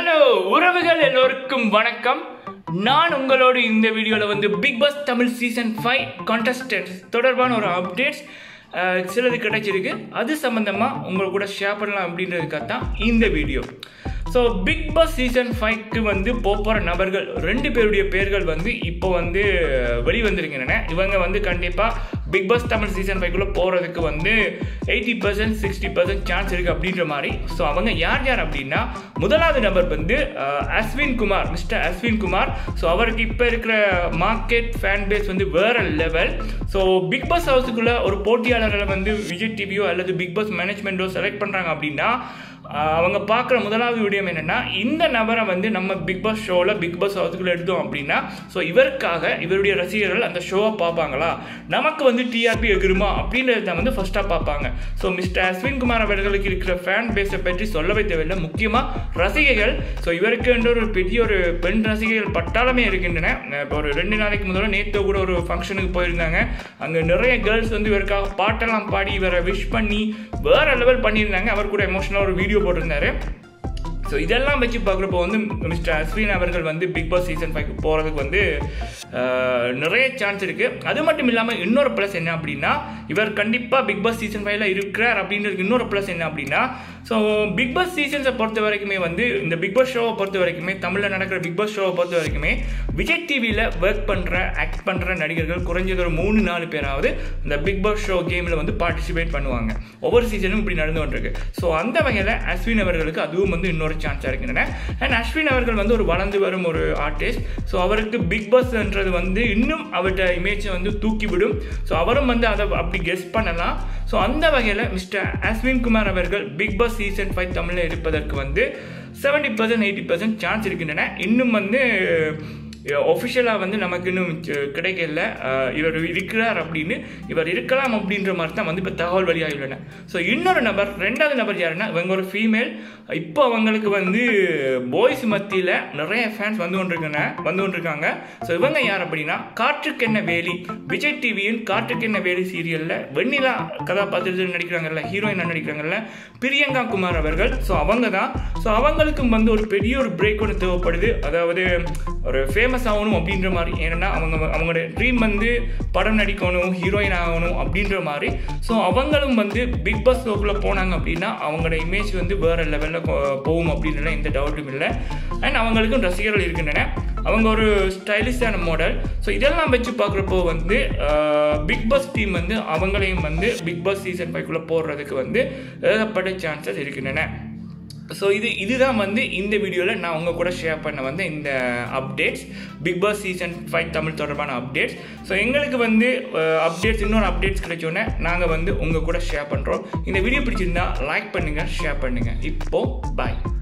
hello உறவுகள் எல்லோருக்கும் வணக்கம் நான் உங்களோடு இந்த வீடியோவில் வந்து Bigg Boss Tamil season five contestants தொடர்பான ஒரு அப்டேட்ஸ் சிலது கிடைச்சிருக்கு அது சம்மந்தமாக உங்கள் கூட ஷேர் பண்ணலாம் அப்படின்றதுக்காக தான் இந்த video so Bigg pass season ஃபைவ்க்கு வந்து போகிற நபர்கள் ரெண்டு பேருடைய பேர்கள் வந்து இப்போ வந்து வெளிவந்திருக்கின்றன இவங்க வந்து கண்டிப்பாக பிக் பாஸ் தமிழ் சீசன் ஃபைவ்க்குள்ளே போகிறதுக்கு வந்து eighty percent sixty percent chance இருக்குது அப்படின்ற மாதிரி ஸோ அவங்க யார் யார் அப்படின்னா முதலாவது நபர் வந்து அஹ், அஸ்வின் குமார் மிஸ்டர் அஸ்வின் குமார் ஸோ அவருக்கு இப்போ இருக்கிற மார்க்கெட் ஃபேன் பேஸ் வந்து வேற லெவல் ஸோ பிக் பாஸ் ஹவுஸுக்குள்ள ஒரு போட்டியாளர்களை வந்து விஜய் டிவியோ அல்லது பிக் பாஸ் மேனேஜ்மெண்ட்டோ செலக்ட் பண்ணுறாங்க அப்படின்னா ஆஹ் அவங்க பார்க்குற முதலாவது விடயம் என்னென்னா இந்த நபரை வந்து நம்ம பிக் பாஸ் ஷோவில் பிக் பாஸ் ஹவுஸுக்குள்ள எடுத்தோம் அப்படின்னா ஸோ இவருக்காக இவருடைய ரசிகர்கள் அந்த ஷோவை பார்ப்பாங்களா நமக்கு வந்து டிஆர்பி எகிருமா அப்படின்றத தான் வந்து ஃபர்ஸ்ட்டாக பார்ப்பாங்க ஸோ மிஸ்டர் அஸ்வின் குமார் அவர்களுக்கு இருக்கிற ஃபேன் பேஸை பற்றி சொல்லவே தேவையில்லை முக்கியமாக ரசிகைகள் ஸோ இவருக்கு என்ற ஒரு பெரிய ஒரு பெண் ரசிகைகள் பட்டாளமே இருக்கின்றன இப்போ ஒரு ரெண்டு நாளைக்கு முதல்ல நேற்று கூட ஒரு ஃபங்க்ஷனுக்கு போயிருந்தாங்க அங்கே நிறைய கேர்ள்ஸ் வந்து இவருக்காக பாட்டெல்லாம் பாடி இவரை விஷ் பண்ணி வேற லெவல் பண்ணியிருந்தாங்க அவர் கூட எமோஷனலாக ஒரு வீடியோ போட்டிருந்தாரு ஸோ இதெல்லாம் வச்சு பார்க்குறப்போ வந்து மிஸ்டர் அஸ்வின் அவர்கள் வந்து பிக் பாஸ் சீசன் ஃபைவ் போகிறதுக்கு வந்து ஆஹ், நிறைய சான்ஸ் இருக்குது அது மட்டும் இல்லாமல் இன்னொரு ப்ளஸ் என்ன அப்படின்னா இவர் கண்டிப்பாக பிக் பாஸ் சீசன் ஃபைவ்ல இருக்கிறார் அப்படின்றதுக்கு இன்னொரு ப்ளஸ் என்ன அப்படின்னா ஸோ பிக் பாஸ் சீசன்ஸை பொறுத்த வரைக்குமே வந்து இந்த பிக் பாஸ் ஷோவை பொறுத்த வரைக்குமே தமிழில் நடக்கிற பிக் பாஸ் ஷோவை பொறுத்த வரைக்குமே விஜய் டிவியில் ஒர்க் பண்ணுற ஆக்ட் பண்ணுற நடிகர்கள் குறைஞ்சது ஒரு மூணு நாலு பேராவது இந்த பிக் பாஸ் ஷோ கேமில் வந்து பார்ட்டிசிபேட் பண்ணுவாங்க ஒவ்வொரு சீசனும் இப்படி நடந்து கொண்டிருக்கு ஸோ அந்த வகையில் அஸ்வின் அவர்களுக்கு அதுவும் வந்து இன்னொரு சான்ஸாக இருக்கின்றன அண்ட் அஸ்வின் அவர்கள் வந்து ஒரு வளர்ந்து வரும் ஒரு ஆர்டிஸ்ட் ஸோ அவருக்கு பிக் பாஸ்ன்றது வந்து இன்னும் அவர்கிட்ட இமேஜை வந்து தூக்கிவிடும் ஸோ அவரும் வந்து அதை அப்படி கெஸ் பண்ணலாம் ஸோ அந்த வகையில் மிஸ்டர் அஸ்வின் குமார் அவர்கள் பிக் பாஸ் சீசன் ஃபைவ் தமிழில் இருப்பதற்கு வந்து seventy percent eighty percent chance இருக்கின்றன இன்னும் வந்து ஒஃபிஷியலாக வந்து நமக்கு இன்னும் க- கிடைக்கல அஹ், இவர் இருக்கிறார் அப்படின்னு இவர் இருக்கலாம் அப்படின்ற மாதிரி தான் வந்து இப்போ தகவல் வெளியாகியுள்ளன ஸோ இன்னொரு நபர் ரெண்டாவது நபர் யாருன்னா இவங்க ஒரு ஃபீமேல் இப்போ அவங்களுக்கு வந்து பாய்ஸ் மத்தியில் நிறைய ஃபேன்ஸ் வந்து கொண்டிருக்காங்க வந்து கொண்டிருக்காங்க ஸோ இவங்க யார் அப்படின்னா காற்றுக்கென்ன வேலி விஜய் டிவியின் காற்றுக்கென்ன வேலி சீரியலில் வெண்ணிலா கதாபாத்திரத்தில் நடிக்கிறாங்கல்ல ஹீரோயினாக நடிக்கிறாங்கல்ல பிரியங்கா குமார் அவர்கள் ஸோ அவங்க தான் ஸோ அவங்களுக்கும் வந்து ஒரு பெரிய ஒரு பிரேக் ஒன்று தேவைப்படுது அதாவது ஒரு ஃபேமஸ் ஆகணும் அப்படின்ற மாதிரி ஏன்னா அவங்க அவங்களோட ட்ரீம் வந்து படம் நடிக்கணும் ஹீரோயின் ஆகணும் அப்படின்ற மாதிரி ஸோ அவங்களும் வந்து பிக் பாஸ் ஷோக்குள்ளே போனாங்க அப்படின்னா அவங்களோட இமேஜ் வந்து வேறு லெவலில் போகும் அப்படின்றல எந்த டவுட்டும் இல்லை அண்ட் அவங்களுக்கும் ரசிகர்கள் இருக்கின்றன அவங்க ஒரு ஸ்டைலிஷான மாடல் ஸோ இதெல்லாம் வச்சு பார்க்குறப்போ வந்து பிக் பாஸ் டீம் வந்து அவங்களையும் வந்து பிக் பாஸ் சீசன் ஃபைவ்க்குள்ளே போடுறதுக்கு வந்து ஏகப்பட்ட சான்சஸ் இருக்கின்றன ஸோ இது இதுதான் வந்து இந்த வீடியோவில் நான் உங்கள் கூட ஷேர் பண்ண வந்து இந்த updates big pass season five Tamil தொடர்பான அப்டேட்ஸ் ஸோ எங்களுக்கு வந்து அப்டேட்ஸ் இன்னொரு அப்டேட்ஸ் கிடைச்சோன்னே நாங்கள் வந்து உங்கள் கூட ஷேர் பண்ணுறோம் இந்த வீடியோ பிடிச்சிருந்தா லைக் பண்ணுங்கள் ஷேர் பண்ணுங்கள் இப்போ பாய்